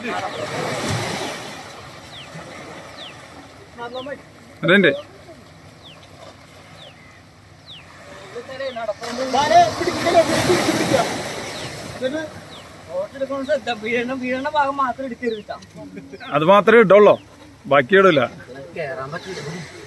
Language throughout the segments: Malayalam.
അതുണ്ട് വീഴണ വീഴണ ഭാഗം മാത്രം എടുക്കരുത് ട്ടാ. അത് മാത്രമേ ഇടുള്ളൂ ബാക്കി ഇടില്ല കേറാൻ പറ്റില്ല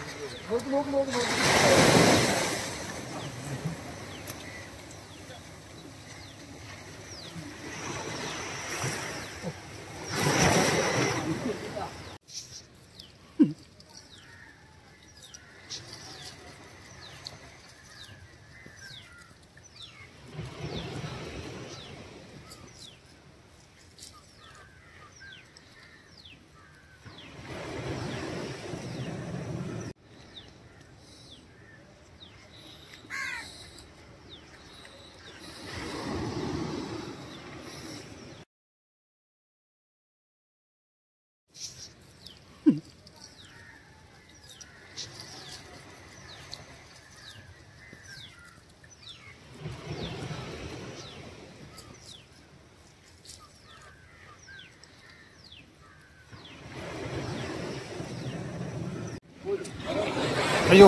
അയ്യോ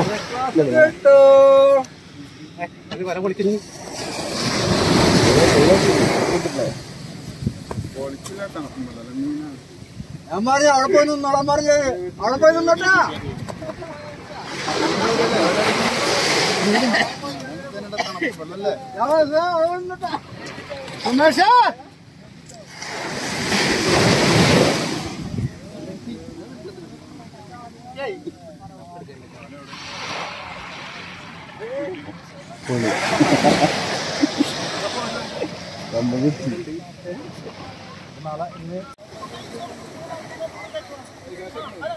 ഞാൻ പറഞ്ഞു അവിടെ പോയി നിന്നോളാൻ പറഞ്ഞു അവിടെ പോയി നിന്നോട്ടാ സുമേഷ് നാളെ ഇന്ന്